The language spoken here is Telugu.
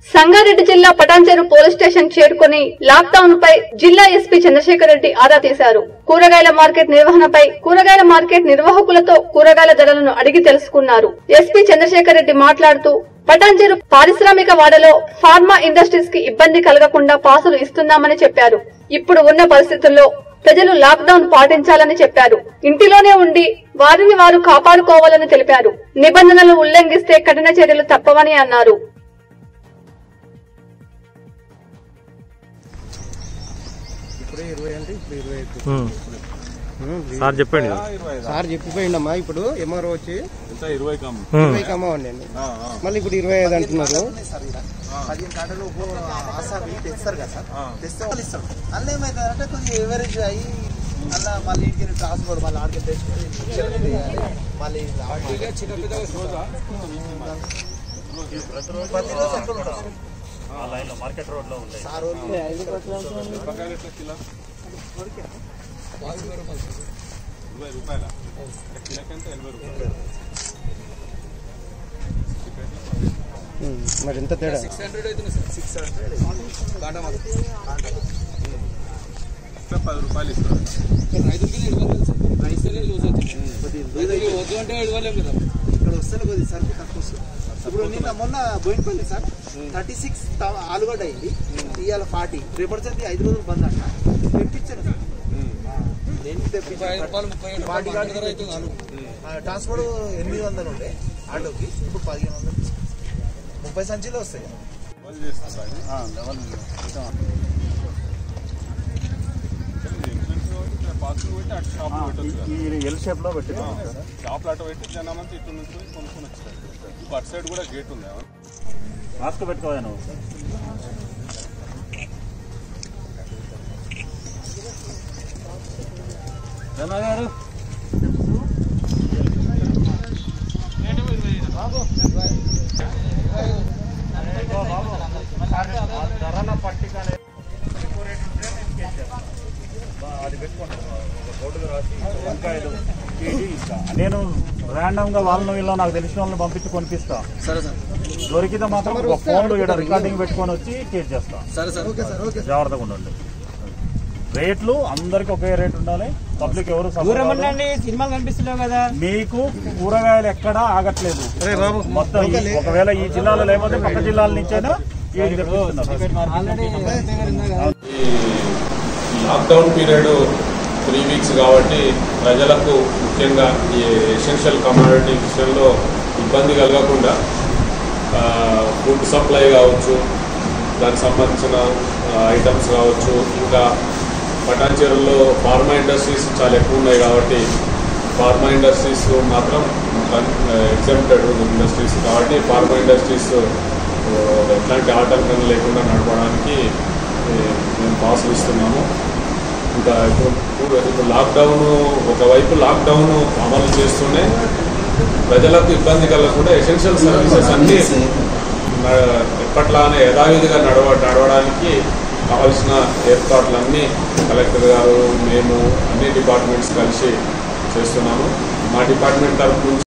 సంగారెడ్డి జిల్లా పటాన్చెరు పోలీస్ స్టేషన్ చేరుకుని లాక్డౌన్ పై జిల్లా ఎస్పీ చంద్రశేఖర్ రెడ్డి ఆరా తీశారు కూరగాయల మార్కెట్ నిర్వహణపై కూరగాయల మార్కెట్ నిర్వాహకులతో కూరగాయల ధరలను అడిగి తెలుసుకున్నారు ఎస్పీ చంద్రశేఖర్ రెడ్డి మాట్లాడుతూ పటాన్చెరు పారిశ్రామిక వాడలో ఫార్మా ఇండస్ట్రీస్ కి ఇబ్బంది కలగకుండా పాసులు ఇస్తున్నామని చెప్పారు ఇప్పుడు ఉన్న పరిస్థితుల్లో ప్రజలు లాక్డౌన్ పాటించాలని చెప్పారు ఇంటిలోనే ఉండి వారిని వారు కాపాడుకోవాలని తెలిపారు నిబంధనలు ఉల్లంఘిస్తే కఠిన చర్యలు తప్పవని అన్నారు ఇప్పుడు ఇరవై అంటే ఇప్పుడు ఇరవై ఐదు. ఉమ్. ఉమ్, సార్ చెప్పండి సార్ చెప్పిపోయిండమ్మా ఇప్పుడు ఎంఆర్ఓ వచ్చి ఇరవై కమ్ ఉమ్. ఇరవై కమ్మండి మళ్ళీ ఇప్పుడు ఇరవై ఐదు అంటున్నారు పదిహేను కాటలు ఆసార్ తెస్తారు కదా సార్ తెస్తే వాళ్ళు ఇస్తారు అందులో ఏమవుతుందంటే కొంచెం ఎవరేజ్ అయ్యి అలా మళ్ళీ ఇంటికి ట్రాన్స్పోర్ట్ మళ్ళీ ఆడికి తెచ్చుకొని ఇంటికి చేయాలి. మళ్ళీ ప్రతిరోజు ఎక్కడ ఉంటారు సార్ వాళ్ళు ఇరవై రూపాయల కిలోకంటే ఎనభై రూపాయలు ఉమ్, మరి ఎంత తేడా సిక్స్ హండ్రెడ్ ఎక్స్ట్రా పది రూపాయలు ఇస్తారు ఇక్కడ వస్తే కొద్ది సరుకు తక్కువ వస్తుంది ఇప్పుడు నిన్న మొన్న బోయినపల్లి సార్ థర్టీ సిక్స్ ఆలుగడ్డ అయింది ఇవాళ ఫార్టీ రేపటి సంది ఐదు రోజులు బంద్ అంట తెప్పించాను సార్ నేను తెప్పించాను ఫార్టీ ట్రాన్స్పోర్ట్ ఎనిమిది వందలు ఉండే ఆటోకి ఇప్పుడు పదిహేను వందలు తీసుకొచ్చాను. ముప్పై సంచులు వస్తాయి వాళ్ళు చేస్తారు అది. బాక్సులు పెట్టి అటు షాపులు పెట్టొచ్చు కదా. ఈ ఎల్ షేప్ లో పెట్టి షాపులు అటు పెట్టి జనం అంతా ఇటు నుంచి కొనుక్కొని వచ్చారు ఇప్పుడు అటు సైడ్ కూడా గేట్ ఉంది మాస్క్ పెట్టుకోవాలి నువ్వు జనా గారు ధరల పట్టిక అనేది ఎక్కువ రేట్ ఉంటే నేను కేసు చేస్తాను. బా- అది పెట్టుకుంటాను ఒక బోర్డులో రాసి వంకాయలు కేజీ ఇస్తా నేను ర్యాండమ్ గా వాళ్ళని వీళ్ళని నాకు తెలిసిన వాళ్ళని పంపించి కొనిపిస్తా సరే సార్ దొరికితే మాత్రం ఒక ఫోన్లో ఇక్కడ రికార్డింగ్ పెట్టుకొని వచ్చి కేసు చేస్తా సరే సార్ ఓకే సార్ ఓకే జాగ్రత్తగా ఉండండి రేట్లు అందరికి ఒకే రేట్ ఉండాలి పబ్లిక్ ఎవరు suffer దూరం కావద్దు. ఉండండి సినిమాలు కనిపిస్తున్నావు కదా మీకు కూరగాయలు ఎక్కడా ఆగట్లేదు మొత్తం ఈ- ఒకవేళ ఈ జిల్లాలో లేకపోతే పక్క జిల్లాల నుంచైనా ఇది తెప్పిస్తున్నారు ఆల్రెడీ ఈ లాక్డౌన్ పీరియడ్ త్రీ వీక్స్ కాబట్టి ప్రజలకు ముఖ్యంగా ఈ ఎసెన్షియల్ కమాడిటీ విషయంలో ఇబ్బంది కలగకుండా ఫుడ్ సప్లై కావచ్చు దానికి సంబంధించిన ఐటమ్స్ కావచ్చు ఇంకా పటాన్చెరులో ఫార్మా ఇండస్ట్రీస్ చాలా ఎక్కువ ఉన్నాయి కాబట్టి ఫార్మా ఇండస్ట్రీస్ మాత్రం ఎగ్జామ్టెడ్ ఇండస్ట్రీస్ కాబట్టి ఫార్మా ఇండస్ట్రీస్ ఎట్లాంటి ఆటంకం లేకుండా నడపడానికి ఏ, మేము పాసులు ఇస్తున్నాము ఇంకా ఇప్పుడు ఇప్పుడు- ఇప్పుడు లాక్డౌన్ ఒకవైపు లాక్డౌన్ అమలు చేస్తూనే ప్రజలకు ఇబ్బంది కలగకుండా ఎసెన్షియల్ సర్వీసెస్ అన్ని న- ఎప్పట్లానే యథావిధిగా నడవ నడవడానికి కావాల్సిన ఏర్పాట్లన్నీ కలెక్టర్ గారు మేము అన్ని డిపార్ట్మెంట్స్ కలిసి చేస్తున్నాము మా డిపార్ట్మెంట్ తరఫు నుంచి